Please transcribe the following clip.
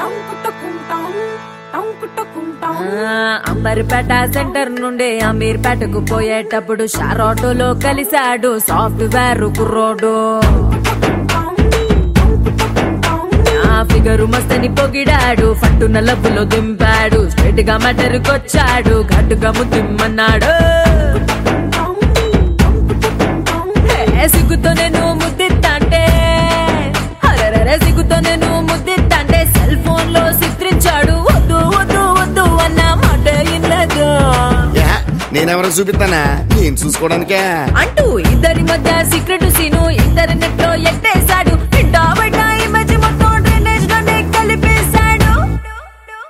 ఆ, అంబర్పేట సెంటర్ నుండి అమీర్పేటకు పోయేటప్పుడు షార్ ఆటోలో కలిశాడు సాఫ్ట్వేర్ కుర్రోడు ఆ ఫిగరు మస్తని పొగిడాడు ఫట్టున లబ్బులో దింపాడు స్ట్రైట్ గా మటరుకొచ్చాడు ఘట్టుగా ముద్దిమ్మన్నాడు ఏ సిగ్గుతో నేను ముద్దిత్తంటే అరరరే సిగ్గుతో నేను ముద్దిత్తంటే సెల్ ఫోన్ లో చిత్రించాడు వద్దు వద్దు వద్దు అన్న మాట ఇన్నదు యా, నేనెవరికి చూపిస్తానా నేను చూసుకోవడానికే అంటూ ఇద్దరి మధ్య సీక్రెట్ సీను ఇంటర్నెట్ లో ఎట్టేశాడు